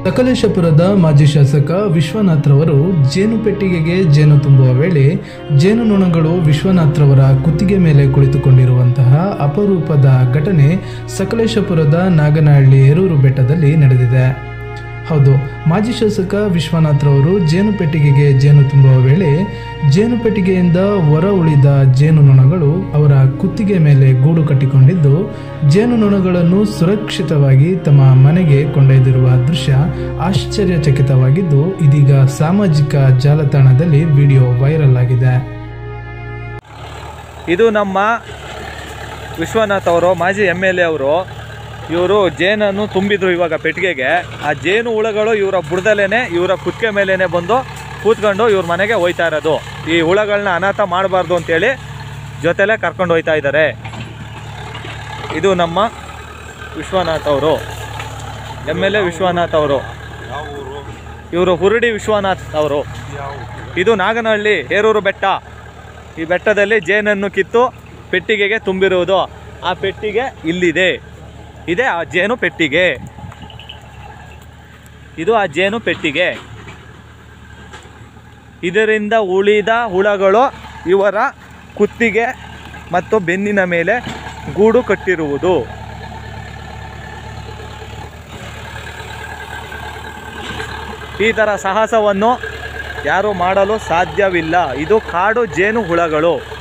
ಸಕಲೇಶಪುರದ ಮಾಜಿ ಶಾಸಕ ವಿಶ್ವನಾಥ್ರವರು ಜೇನು ಪೆಟ್ಟಿಗೆಗೆ ಜೇನು ತುಂಬುವ ವೇಳೆ ಜೇನುನೊಣಗಳು ವಿಶ್ವನಾಥ್ರವರ ಕುತ್ತಿಗೆ ಮೇಲೆ ಕುಳಿತುಕೊಂಡಿರುವಂತಹ ಅಪರೂಪದ ಘಟನೆ ಸಕಲೇಶಪುರದ ನಾಗನಹಳ್ಳಿ ಹೇರೂರು ಬೆಟ್ಟದಲ್ಲಿ ನಡೆದಿದೆ ಹೌದು ಮಾಜಿ ಶಾಸಕ ವಿಶ್ವನಾಥ್ರವರು ಜೇನು ಪೆಟ್ಟಿಗೆಗೆ ಜೇನು ತುಂಬುವ ವೇಳೆ ಜೇನು ಪೆಟ್ಟಿಗೆಯಿಂದ ಹೊರ ಉಳಿದ ಜೇನುನೊಣಗಳು ಅವರ ಕುತ್ತಿಗೆ ಮೇಲೆ ಗೂಡು ಕಟ್ಟಿಕೊಂಡಿದ್ದು ಜೇನುನೊಣಗಳನ್ನು ಸುರಕ್ಷಿತವಾಗಿ ತಮ್ಮ ಮನೆಗೆ ಕೊಂಡೊಯ್ದಿರುವ ದೃಶ್ಯ ಆಶ್ಚರ್ಯಚಕಿತವಾಗಿದ್ದು ಇದೀಗ ಸಾಮಾಜಿಕ ಜಾಲತಾಣದಲ್ಲಿ ವಿಡಿಯೋ ವೈರಲ್ ಆಗಿದೆ ಇದು ನಮ್ಮ ವಿಶ್ವನಾಥ್ ಅವರು ಮಾಜಿ ಎಮ್ ಎಲ್ ಎ ಅವರು ಇವರು ಜೇನನ್ನು ತುಂಬಿದ್ರು ಇವಾಗ ಪೆಟ್ಟಿಗೆಗೆ ಆ ಜೇನು ಹುಳಗಳು ಇವರ ಬುಡದಲ್ಲೇ ಇವರ ಕುತ್ತಿಗೆ ಮೇಲೇ ಬಂದು ಕೂತ್ಕೊಂಡು ಇವ್ರ ಮನೆಗೆ ಹೋಯ್ತಾ ಇರೋದು ಈ ಹುಳಗಳನ್ನ ಅನಾಥ ಮಾಡಬಾರ್ದು ಅಂತೇಳಿ ಜೊತೆಲೇ ಕರ್ಕೊಂಡು ಹೋಯ್ತಾ ಇದ್ದಾರೆ ಇದು ನಮ್ಮ ವಿಶ್ವನಾಥ್ ಅವರು ಎಮ್ ಎಲ್ ಎ ವಿಶ್ವನಾಥ್ ಅವರು ಇವರು ಹುರುಡಿ ವಿಶ್ವನಾಥ್ ಅವರು ಇದು ನಾಗನಹಳ್ಳಿ ಹೇರೂರು ಬೆಟ್ಟ ಈ ಬೆಟ್ಟದಲ್ಲಿ ಜೇನನ್ನು ಕಿತ್ತು ಪೆಟ್ಟಿಗೆಗೆ ತುಂಬಿರುವುದು ಆ ಪೆಟ್ಟಿಗೆ ಇಲ್ಲಿದೆ ಇದೆ ಆ ಜೇನು ಪೆಟ್ಟಿಗೆ ಇದು ಆ ಜೇನು ಪೆಟ್ಟಿಗೆ ಇದರಿಂದ ಉಳಿದ ಹುಳಗಳು ಇವರ ಕುತ್ತಿಗೆ ಮತ್ತು ಬೆನ್ನಿನ ಮೇಲೆ ಗೂಡು ಕಟ್ಟಿರುವುದು ಈ ಥರ ಸಾಹಸವನ್ನು ಯಾರು ಮಾಡಲು ಸಾಧ್ಯವಿಲ್ಲ ಇದು ಕಾಡು ಜೇನು ಹುಳಗಳು